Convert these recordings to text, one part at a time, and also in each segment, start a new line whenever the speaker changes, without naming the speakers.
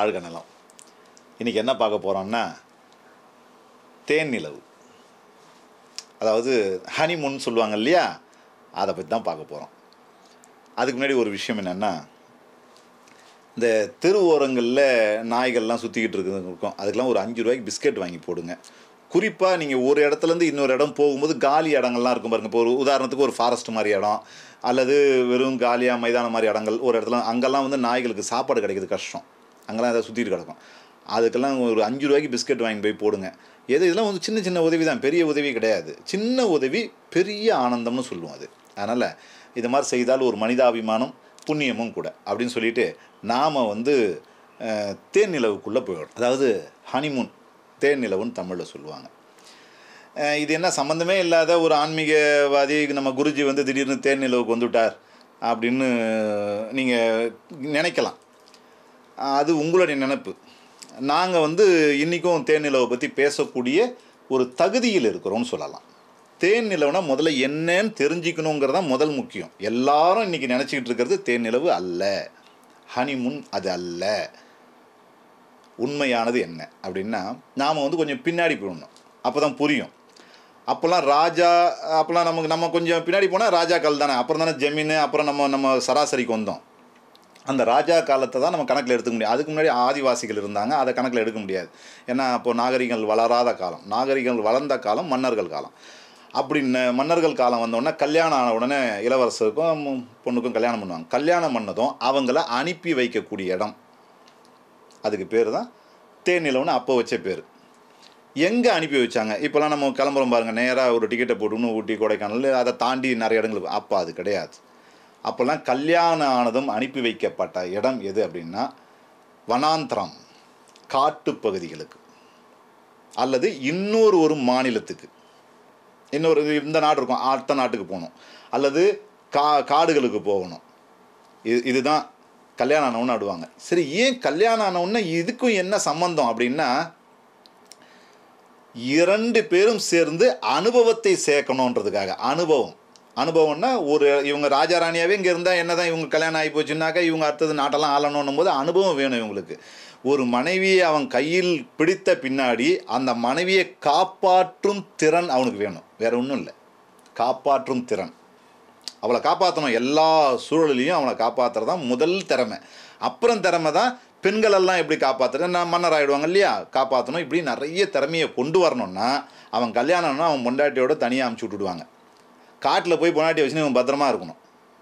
வாழ்க நலம் இன்றைக்கி என்ன பார்க்க போகிறோம்னா தேன் நிலவு அதாவது ஹனிமூன் சொல்லுவாங்க இல்லையா அதை பற்றி தான் பார்க்க போகிறோம் அதுக்கு முன்னாடி ஒரு விஷயம் என்னென்னா இந்த தெரு ஓரங்களில் நாய்கள்லாம் சுற்றிக்கிட்டு இருக்குது இருக்கும் அதுக்கெல்லாம் ஒரு அஞ்சு ரூபாய்க்கு பிஸ்கெட் வாங்கி போடுங்க குறிப்பாக நீங்கள் ஒரு இடத்துலேருந்து இன்னொரு இடம் போகும்போது காலி இடங்கள்லாம் இருக்கும் பாருங்கள் இப்போ ஒரு உதாரணத்துக்கு ஒரு ஃபாரஸ்ட் மாதிரி இடம் அல்லது வெறும் காலியாக மைதானம் மாதிரி இடங்கள் ஒரு இடத்துல அங்கெல்லாம் வந்து நாய்களுக்கு சாப்பாடு கிடைக்கிறது கஷ்டம் அங்கெல்லாம் ஏதாவது சுற்றிட்டு கிடக்கும் அதுக்கெல்லாம் ஒரு அஞ்சு ரூபாய்க்கு பிஸ்கெட் வாங்கி போய் போடுங்க எது இதெல்லாம் வந்து சின்ன சின்ன உதவி தான் பெரிய உதவி கிடையாது சின்ன உதவி பெரிய ஆனந்தம்னு சொல்லுவோம் அது அதனால் இது மாதிரி செய்தால் ஒரு மனிதாபிமானம் புண்ணியமும் கூட அப்படின்னு சொல்லிட்டு நாம் வந்து அஹ், தேன் நிலவுக்குள்ளே போயிடும் அதாவது ஹனிமூன் தேன் நிலவுன்னு தமிழில் சொல்லுவாங்க அஹ், இது என்ன சம்மந்தமே இல்லாத ஒரு ஆன்மீகவாதி நம்ம குருஜி வந்து திடீர்னு தேன் நிலவுக்கு வந்துவிட்டார் அப்படின்னு நீங்கள் நினைக்கலாம் அது உங்களுடைய நினைப்பு நாங்கள் வந்து இன்றைக்கும் தேன் நிலவை பற்றி பேசக்கூடிய ஒரு தகுதியில் இருக்கிறோம்னு சொல்லலாம் தேன் நிலவுனா முதல்ல என்னன்னு தெரிஞ்சுக்கணுங்கிறது தான் முதல் முக்கியம் எல்லாரும் இன்றைக்கி நினச்சிக்கிட்டு இருக்கிறது தேன் நிலவு அல்ல ஹனிமூன் அது அல்ல உண்மையானது என்ன அப்படின்னா நாம் வந்து கொஞ்சம் பின்னாடி போயிடணும் அப்போ தான் புரியும் அப்போல்லாம் ராஜா அப்போல்லாம் நமக்கு நம்ம கொஞ்சம் பின்னாடி போனால் ராஜாக்கள் தானே அப்புறம் தானே ஜமீன் அப்புறம் நம்ம நம்ம சராசரிக்கு வந்தோம் அந்த ராஜா காலத்தை தான் நம்ம கணக்கில் எடுத்துக்க முடியும் அதுக்கு முன்னாடி ஆதிவாசிகள் இருந்தாங்க அதை கணக்கில் எடுக்க முடியாது ஏன்னா அப்போ நாகரிகங்கள் வளராத காலம் நாகரிகங்கள் வளர்ந்த காலம் மன்னர்கள் காலம் அப்படி ந- மன்னர்கள் காலம் வந்தோடனே கல்யாணம் ஆன உடனே இளவரசருக்கும் பொண்ணுக்கும் கல்யாணம் பண்ணுவாங்க கல்யாணம் பண்ணதும் அவங்கள அனுப்பி வைக்கக்கூடிய இடம் அதுக்கு பேர் தான் தேனிலவுன்னு அப்போ வச்ச பேர் எங்கே அனுப்பி வச்சாங்க இப்போலாம் நம்ம கிளம்புறோம் பாருங்கள் நேராக ஒரு டிக்கெட்டை போட்டுன்னு ஊட்டி கொடைக்கானல் அதை தாண்டி நிறைய இடங்களுக்கு அப்போ அது கிடையாது அப்போல்லாம் கல்யாணம் ஆனதும் அனுப்பி வைக்கப்பட்ட இடம் எது அப்படின்னா வனாந்திரம் காட்டுப் பகுதிகளுக்கு அல்லது இன்னொரு ஒரு மாநிலத்துக்கு இன்னொரு இது இந்த நாடு இருக்கும் அடுத்த நாட்டுக்கு போகணும் அல்லது கா காடுகளுக்கு போகணும் இது இதுதான் கல்யாணம் ஆனவுன்னு ஆடுவாங்க சரி ஏன் கல்யாணம் ஆனவுடனே இதுக்கும் என்ன சம்பந்தம் அப்படின்னா இரண்டு பேரும் சேர்ந்து அனுபவத்தை சேர்க்கணுன்றதுக்காக அனுபவம் அனுபவம்னா ஒரு இவங்க ராஜா ராணியாவே இங்கே இருந்தால் என்ன தான் இவங்க கல்யாணம் ஆகி போச்சுன்னாக்கா இவங்க அடுத்தது நாட்டெல்லாம் ஆளணுன்னும் போது அனுபவம் வேணும் இவங்களுக்கு ஒரு மனைவியை அவன் கையில் பிடித்த பின்னாடி அந்த மனைவியை காப்பாற்றும் திறன் அவனுக்கு வேணும் வேற ஒன்றும் இல்லை காப்பாற்றும் திறன் அவளை காப்பாற்றணும் எல்லா சூழலையும் அவளை காப்பாற்றுறது தான் முதல் திறமை அப்புறம் திறமை தான் பெண்களெல்லாம் எப்படி காப்பாற்றுறது நான் மன்னர் ஆகிடுவாங்க இல்லையா காப்பாற்றணும் இப்படி நிறைய திறமையை கொண்டு வரணும்னா அவன் கல்யாணம்னா அவன் பொண்டாட்டியோட தனியாக அமுச்சு விட்டுடுவாங்க காட்டில் போய் பொண்டாட்டி வச்சுன்னு இவன் பத்திரமா இருக்கணும்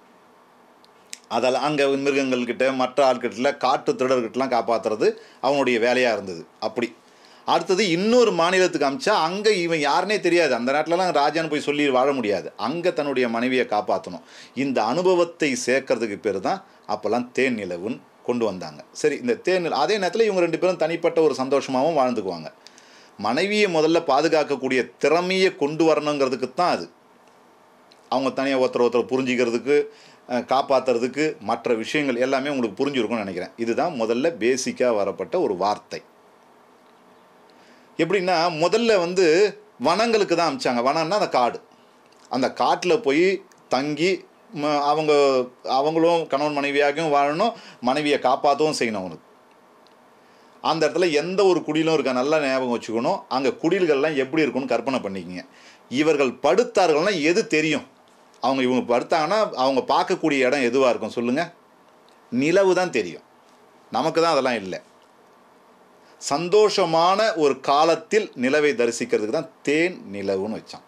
அதெல்லாம் அங்கே மிருகங்கள்கிட்ட மற்ற ஆட்கிட்ட காட்டு திருடர்கிட்டலாம் காப்பாற்றுறது அவனுடைய வேலையாக இருந்தது அப்படி அடுத்தது இன்னொரு மாநிலத்துக்கு அமிச்சா அங்கே இவன் யாருனே தெரியாது அந்த நாட்டிலலாம் ராஜான்னு போய் சொல்லி வாழ முடியாது அங்கே தன்னுடைய மனைவியை காப்பாற்றணும் இந்த அனுபவத்தை சேர்க்கறதுக்கு பேர் தான் அப்போல்லாம் தேன் நிலவுன்னு கொண்டு வந்தாங்க சரி இந்த தேன் நில அதே நேரத்தில் இவங்க ரெண்டு பேரும் தனிப்பட்ட ஒரு சந்தோஷமாகவும் வாழ்ந்துக்குவாங்க மனைவியை முதல்ல பாதுகாக்கக்கூடிய திறமையை கொண்டு வரணுங்கிறதுக்கு தான் அது அவங்க தனியாக ஒருத்தர் ஒருத்தர் புரிஞ்சிக்கிறதுக்கு அஹ், காப்பாத்துறதுக்கு மற்ற விஷயங்கள் எல்லாமே உங்களுக்கு புரிஞ்சிருக்கும்னு நினைக்கிறேன் இதுதான் முதல்ல பேசிக்காக வரப்பட்ட ஒரு வார்த்தை எப்படின்னா முதல்ல வந்து வனங்களுக்கு தான் அமிச்சாங்க வனம்னா அந்த காடு அந்த காட்டில் போய் தங்கி ம- அவங்க அவங்களும் கணவன் மனைவியாகவும் வாழணும் மனைவியை காப்பாற்றவும் செய்யணும் அவனுக்கு அந்த இடத்துல எந்த ஒரு குடிலும் இருக்கா நல்லா ஞாபகம் வச்சுக்கணும் அங்கே குடில்கள்லாம் எப்படி இருக்கும்னு கற்பனை பண்ணிக்கங்க இவர்கள் படுத்தார்கள்னா எது தெரியும் அவங்க இவங்க படுத்தாங்கன்னா அவங்க பார்க்கக்கூடிய இடம் எதுவாக இருக்கும் சொல்லுங்கள் நிலவு தான் தெரியும் நமக்கு தான் அதெல்லாம் இல்லை சந்தோஷமான ஒரு காலத்தில் நிலவை தரிசிக்கிறதுக்கு தான் தேன் நிலவுன்னு வச்சான்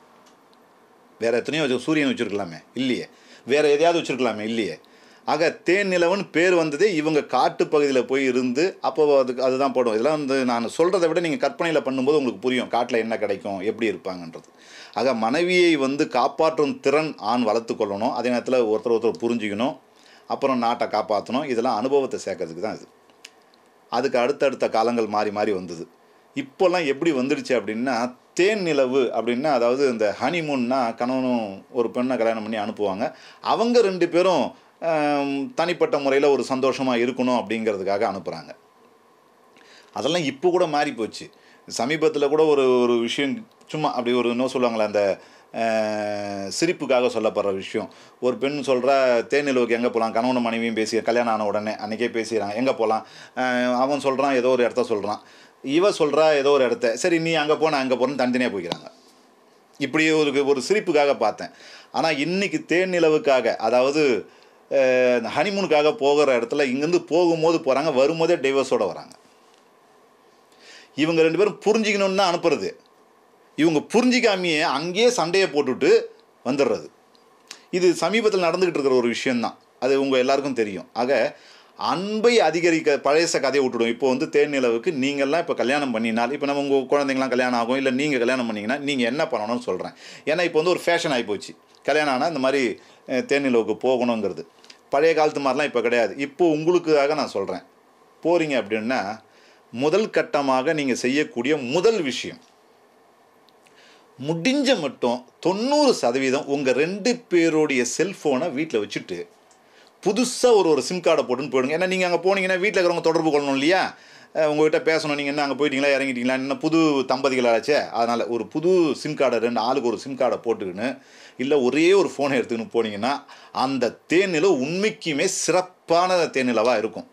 வேற எத்தனையோ வச்சு சூரியன் வச்சுருக்கலாமே இல்லையே வேற எதையாவது வச்சுருக்கலாமே இல்லையே ஆக தேன் நிலவுன்னு பேர் வந்ததே இவங்க காட்டு பகுதியில் போய் இருந்து அப்போ அதுக்கு அதுதான் போடும் இதெல்லாம் வந்து நான் சொல்கிறத விட நீங்கள் கற்பனையில் பண்ணும்போது உங்களுக்கு புரியும் காட்டில் என்ன கிடைக்கும் எப்படி இருப்பாங்கன்றது ஆக மனைவியை வந்து காப்பாற்றும் திறன் ஆண் வளர்த்து கொள்ளணும் அதே நேரத்தில் ஒருத்தர் ஒருத்தர் புரிஞ்சுக்கணும் அப்புறம் நாட்டை காப்பாற்றணும் இதெல்லாம் அனுபவத்தை சேர்க்கறதுக்கு தான் இது அதுக்கு அடுத்தடுத்த காலங்கள் மாறி மாறி வந்தது இப்போல்லாம் எப்படி வந்துடுச்சு அப்படின்னா தேன் நிலவு அப்படின்னா அதாவது இந்த ஹனிமூன்னா கணவனும் ஒரு பெண்ணை கல்யாணம் பண்ணி அனுப்புவாங்க அவங்க ரெண்டு பேரும் ஆம், தனிப்பட்ட முறையில் ஒரு சந்தோஷமாக இருக்கணும் அப்படிங்கிறதுக்காக அனுப்புகிறாங்க அதெல்லாம் இப்போ கூட மாறி போச்சு சமீபத்தில் கூட ஒரு ஒரு விஷயம் சும்மா அப்படி ஒரு இன்னும் சொல்லுவாங்களே அந்த அஹ், சிரிப்புக்காக சொல்லப்படுற விஷயம் ஒரு பெண் சொல்கிறா தேனிலவுக்கு எங்கே போகலாம் கணவன் மனைவியும் பேசி கல்யாணம் ஆன உடனே அன்றைக்கே பேசிடுறாங்க எங்கே போகலாம் அவன் சொல்கிறான் ஏதோ ஒரு இடத்த சொல்கிறான் இவ சொல்கிறா ஏதோ ஒரு இடத்த சரி நீ அங்கே போன அங்கே போகிறேன்னு தனித்தனியாக போய்க்கிறாங்க இப்படி ஒரு ஒரு சிரிப்புக்காக பார்த்தேன் ஆனால் இன்னைக்கு தேன் நிலவுக்காக அதாவது ஹனிமூனுக்காக போகிற இடத்துல இங்கேருந்து போகும்போது போகிறாங்க வரும்போதே டைவர்ஸோட வராங்க இவங்க ரெண்டு பேரும் புரிஞ்சிக்கணும்னு தான் அனுப்புறது இவங்க புரிஞ்சிக்காமையே அங்கேயே சண்டையை போட்டுட்டு வந்துடுறது இது சமீபத்தில் நடந்துக்கிட்டு இருக்கிற ஒரு விஷயந்தான் அது உங்கள் எல்லாருக்கும் தெரியும் ஆக அன்பை அதிகரிக்க பழையச கதையை விட்டுடும் இப்போ வந்து தேன் நிலவுக்கு நீங்கள்லாம் இப்போ கல்யாணம் பண்ணினால் இப்போ நம்ம உங்கள் குழந்தைங்களாம் கல்யாணம் ஆகும் இல்லை நீங்கள் கல்யாணம் பண்ணீங்கன்னா நீங்கள் என்ன பண்ணணும்னு சொல்கிறேன் ஏன்னா இப்போ வந்து ஒரு ஃபேஷன் ஆகிப்போச்சு கல்யாணம் ஆனால் இந்த மாதிரி அஹ், தேன் நிலவுக்கு போகணுங்கிறது பழைய காலத்து மாதிரிலாம் இப்போ கிடையாது இப்போ உங்களுக்காக நான் சொல்கிறேன் போகிறீங்க அப்படின்னா முதல் கட்டமாக நீங்கள் செய்யக்கூடிய முதல் விஷயம் முடிஞ்ச மட்டும் தொண்ணூறு சதவீதம் உங்கள் ரெண்டு பேருடைய செல்ஃபோனை வீட்டில் வச்சுட்டு புதுசாக ஒரு ஒரு சிம் கார்டை போட்டுன்னு போயிடுங்க ஏன்னா நீங்கள் அங்கே போனீங்கன்னா வீட்டில் இருக்கிறவங்க தொடர்பு கொள்ளணும் இல்லையா அஹ் உங்ககிட்ட பேசணும் நீங்கள் என்ன அங்கே போயிட்டீங்களா இறங்கிட்டீங்களா என்ன புது தம்பதிகளாச்சே அதனால் ஒரு புது சிம் கார்டை ரெண்டு ஆளுக்கு ஒரு சிம் கார்டை போட்டுக்கின்னு இல்லை ஒரே ஒரு ஃபோனை எடுத்துக்கின்னு போனீங்கன்னா அந்த தேனிலவு உண்மைக்குமே சிறப்பான தேனிலவாக இருக்கும்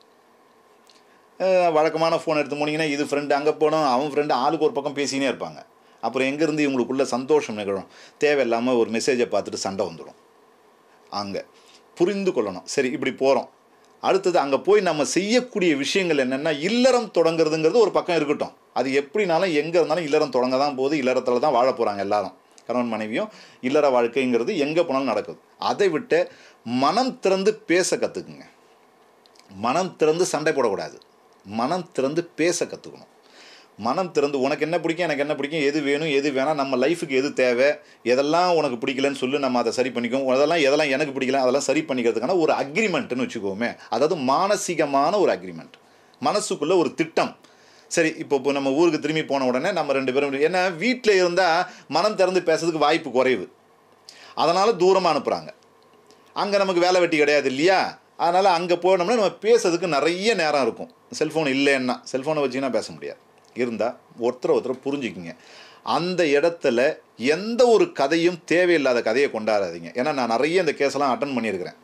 அஹ் வழக்கமான ஃபோன் எடுத்து போனீங்கன்னா இது ஃப்ரெண்டு அங்கே போனோம் அவன் ஃப்ரெண்டு ஆளுக்கு ஒரு பக்கம் பேசினே இருப்பாங்க அப்புறம் எங்கேருந்து இவங்களுக்குள்ள சந்தோஷம் நிகழும் தேவையில்லாமல் ஒரு மெசேஜை பார்த்துட்டு சண்டை வந்துடும் அங்கே புரிந்து கொள்ளணும் சரி இப்படி போகிறோம் அடுத்தது அங்கே போய் நம்ம செய்யக்கூடிய விஷயங்கள் என்னென்னா இல்லறம் தொடங்குறதுங்கிறது ஒரு பக்கம் இருக்கட்டும் அது எப்படினாலும் எங்கே இருந்தாலும் இல்லறம் தொடங்க தான் போகுது இல்லறத்தில் தான் வாழ போகிறாங்க எல்லாரும் கணவன் மனைவியும் இல்லற வாழ்க்கைங்கிறது எங்கே போனாலும் நடக்குது அதை விட்டு மனம் திறந்து பேச கற்றுக்குங்க மனம் திறந்து சண்டை போடக்கூடாது மனம் திறந்து பேச கற்றுக்கணும் மனம் திறந்து உனக்கு என்ன பிடிக்கும் எனக்கு என்ன பிடிக்கும் எது வேணும் எது வேணாம் நம்ம லைஃபுக்கு எது தேவை எதெல்லாம் உனக்கு பிடிக்கலன்னு சொல்லி நம்ம அதை சரி பண்ணிக்குவோம் அதெல்லாம் எதெல்லாம் எனக்கு பிடிக்கல அதெல்லாம் சரி பண்ணிக்கிறதுக்கான ஒரு அக்ரிமெண்ட்னு வச்சுக்கோமே அதாவது மானசீகமான ஒரு அக்ரிமெண்ட் மனசுக்குள்ள ஒரு திட்டம் சரி இப்போ இப்போ நம்ம ஊருக்கு திரும்பி போன உடனே நம்ம ரெண்டு பேரும் ஏன்னா வீட்டில் இருந்தால் மனம் திறந்து பேசுறதுக்கு வாய்ப்பு குறைவு அதனால் தூரமாக அனுப்புகிறாங்க அங்கே நமக்கு வேலை வெட்டி கிடையாது இல்லையா அதனால் அங்கே போனோம்னா நம்ம பேசுறதுக்கு நிறைய நேரம் இருக்கும் செல்ஃபோன் இல்லைன்னா செல்ஃபோனை வச்சிங்கன்னா பேச முடியாது இருந்தால் ஒருத்தரை ஒருத்தரை புரிஞ்சுக்கிங்க அந்த இடத்துல எந்த ஒரு கதையும் தேவையில்லாத கதையை கொண்டாடாதீங்க ஏன்னா நான் நிறைய இந்த கேஸெல்லாம் அட்டன் பண்ணியிருக்கிறேன்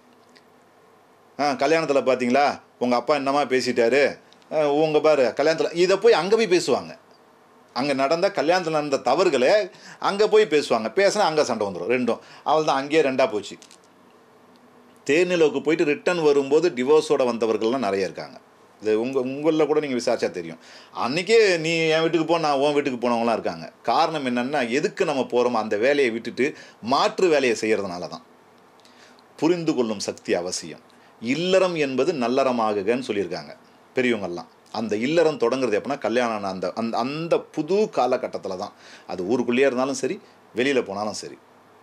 ஆ கல்யாணத்தில் பார்த்தீங்களா உங்கள் அப்பா என்னமா பேசிட்டாரு உங்கள் பாரு கல்யாணத்தில் இதை போய் அங்கே போய் பேசுவாங்க அங்கே நடந்த கல்யாணத்தில் நடந்த தவறுகளை அங்கே போய் பேசுவாங்க பேசினா அங்கே சண்டை வந்துடும் ரெண்டும் அவள் தான் அங்கேயே ரெண்டாக போச்சு தேர்நிலவுக்கு போயிட்டு ரிட்டர்ன் வரும்போது டிவோர்ஸோட வந்தவர்கள்லாம் நிறைய இருக்காங்க இது உங்கள் உங்களில் கூட நீங்கள் விசாரிச்சா தெரியும் அன்றைக்கே நீ என் வீட்டுக்கு போ நான் உன் வீட்டுக்கு போனவங்களாம் இருக்காங்க காரணம் என்னென்னா எதுக்கு நம்ம போகிறோமோ அந்த வேலையை விட்டுட்டு மாற்று வேலையை செய்கிறதுனால தான் புரிந்து கொள்ளும் சக்தி அவசியம் இல்லறம் என்பது நல்லறமாகுகன்னு சொல்லியிருக்காங்க பெரியவங்கெல்லாம் அந்த இல்லறம் தொடங்குறது எப்படின்னா கல்யாணம் ஆன அந்த அந்த அந்த புது காலகட்டத்தில் தான் அது ஊருக்குள்ளேயே இருந்தாலும் சரி வெளியில் போனாலும் சரி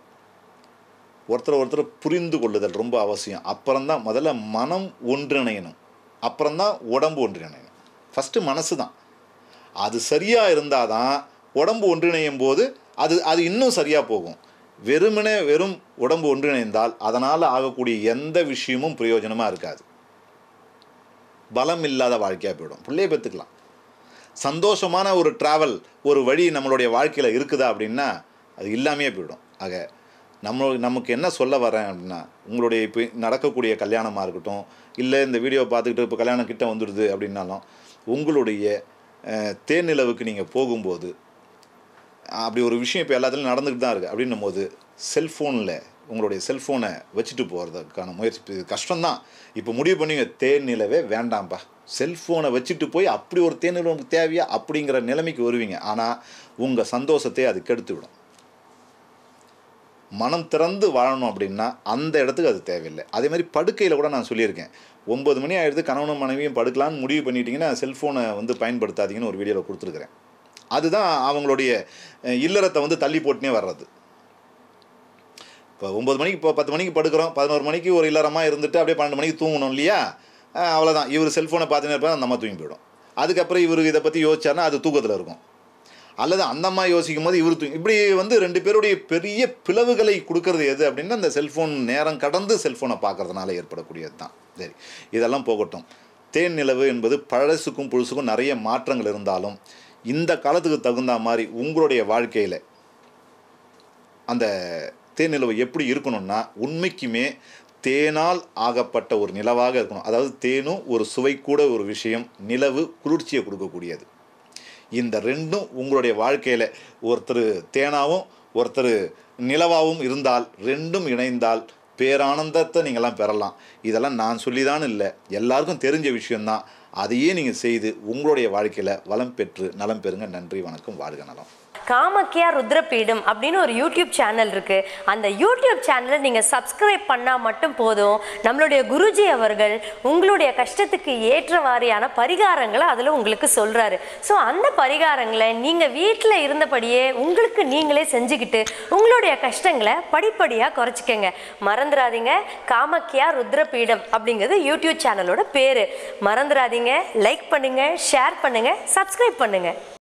ஒருத்தர் ஒருத்தர் புரிந்து கொள்ளுதல் ரொம்ப அவசியம் அப்புறம்தான் முதல்ல மனம் ஒன்றிணையணும் அப்புறம்தான் உடம்பு ஒன்றிணையணும் ஃபஸ்ட்டு மனசு தான் அது சரியாக இருந்தால் தான் உடம்பு ஒன்றிணையும் போது அது அது இன்னும் சரியாக போகும் வெறுமனே வெறும் உடம்பு ஒன்றிணைந்தால் அதனால் ஆகக்கூடிய எந்த விஷயமும் பிரயோஜனமாக இருக்காது பலம் இல்லாத வாழ்க்கையாக போயிடும் பிள்ளைய பெற்றுக்கலாம் சந்தோஷமான ஒரு ட்ராவல் ஒரு வழி நம்மளுடைய வாழ்க்கையில் இருக்குதா அப்படின்னா அது இல்லாமையே போயிடும் ஆக நம்ம நமக்கு என்ன சொல்ல வரேன் அப்படின்னா உங்களுடைய இப்போ நடக்கக்கூடிய கல்யாணமாக இருக்கட்டும் இல்லை இந்த வீடியோ பார்த்துக்கிட்டு இப்போ கல்யாணம் கிட்ட வந்துடுது அப்படின்னாலும் உங்களுடைய அஹ், தேர்நிலவுக்கு நீங்கள் போகும்போது அப்படி ஒரு விஷயம் இப்போ எல்லாத்துலையும் நடந்துக்கிட்டு தான் இருக்குது அப்படின்னும் போது செல்ஃபோனில் உங்களுடைய செல்ஃபோனை வச்சுட்டு போகிறதுக்கான முயற்சி இது கஷ்டம்தான் இப்போ முடிவு பண்ணுவீங்க தேர்நிலவே வேண்டாம்ப்பா செல்ஃபோனை வச்சுட்டு போய் அப்படி ஒரு தேர்நிலை உங்களுக்கு தேவையா அப்படிங்கிற நிலைமைக்கு வருவீங்க ஆனால் உங்கள் சந்தோஷத்தை அது கெடுத்து விடும் மனம் திறந்து வாழணும் அப்படின்னா அந்த இடத்துக்கு அது தேவையில்லை அதே மாதிரி படுக்கையில் கூட நான் சொல்லியிருக்கேன் ஒம்பது மணி ஆயிடுது கணவனும் மனைவியும் படுக்கலான்னு முடிவு பண்ணிட்டீங்கன்னா செல்ஃபோனை வந்து பயன்படுத்தாதீங்கன்னு ஒரு வீடியோவில் கொடுத்துருக்குறேன் அதுதான் அவங்களுடைய அஹ், இல்லறத்தை வந்து தள்ளி போட்டுனே வர்றது இப்போ ஒம்பது மணிக்கு இப்போ பத்து மணிக்கு படுக்கிறோம் பதினோரு மணிக்கு ஒரு இல்லறமாக இருந்துட்டு அப்படியே பன்னெண்டு மணிக்கு தூங்கணும் இல்லையா அஹ், அவ்வளோதான் இவர் செல்ஃபோனை பார்த்துனே இருப்பார் அந்த அம்மா தூங்கி போயிடும் அதுக்கப்புறம் இவர் இதை பற்றி யோசிச்சாருன்னா அது தூக்கத்தில் இருக்கும் அல்லது அந்த அம்மா யோசிக்கும் போது இவர் தூங்கி இப்படி வந்து ரெண்டு பேருடைய பெரிய பிளவுகளை கொடுக்கறது எது அப்படின்னா அந்த செல்ஃபோன் நேரம் கடந்து செல்ஃபோனை பார்க்கறதுனால ஏற்படக்கூடியது தான் சரி இதெல்லாம் போகட்டும் தேன் நிலவு என்பது பழசுக்கும் புழுசுக்கும் நிறைய மாற்றங்கள் இருந்தாலும் இந்த காலத்துக்கு தகுந்த மாதிரி உங்களுடைய வாழ்க்கையில் அந்த தேன் நிலவு எப்படி இருக்கணும்னா உண்மைக்குமே தேனால் ஆகப்பட்ட ஒரு நிலவாக இருக்கணும் அதாவது தேனும் ஒரு சுவை கூட ஒரு விஷயம் நிலவு குளிர்ச்சியை கொடுக்கக்கூடியது இந்த ரெண்டும் உங்களுடைய வாழ்க்கையில் ஒருத்தர் தேனாவும் ஒருத்தர் நிலவாகவும் இருந்தால் ரெண்டும் இணைந்தால் பேரானந்தத்தை நீங்கள்லாம் பெறலாம் இதெல்லாம் நான் சொல்லிதான் இல்லை எல்லாருக்கும் தெரிஞ்ச விஷயம்தான் அதையே நீங்கள் செய்து உங்களுடைய வாழ்க்கையில் வளம் பெற்று நலம் பெறுங்க நன்றி வணக்கம் வாழ்க நலம்
காமக்கியா ருத்ரபீடம் அப்படின்னு ஒரு யூடியூப் சேனல் இருக்கு அந்த யூடியூப் சேனலை நீங்க சப்ஸ்கிரைப் பண்ணா மட்டும் போதும் நம்மளுடைய குருஜி அவர்கள் உங்களுடைய கஷ்டத்துக்கு ஏற்ற வாரியான பரிகாரங்களை அதுல உங்களுக்கு சொல்றாரு ஸோ அந்த பரிகாரங்களை நீங்க வீட்டில் இருந்தபடியே உங்களுக்கு நீங்களே செஞ்சுக்கிட்டு உங்களுடைய கஷ்டங்களை படிப்படியாக குறைச்சிக்கங்க மறந்துடாதீங்க காமக்கியா ருத்ரபீடம் அப்படிங்கிறது யூடியூப் சேனலோட பேரு மறந்துடாதீங்க லைக் பண்ணுங்க ஷேர் பண்ணுங்க சப்ஸ்கிரைப் பண்ணுங்க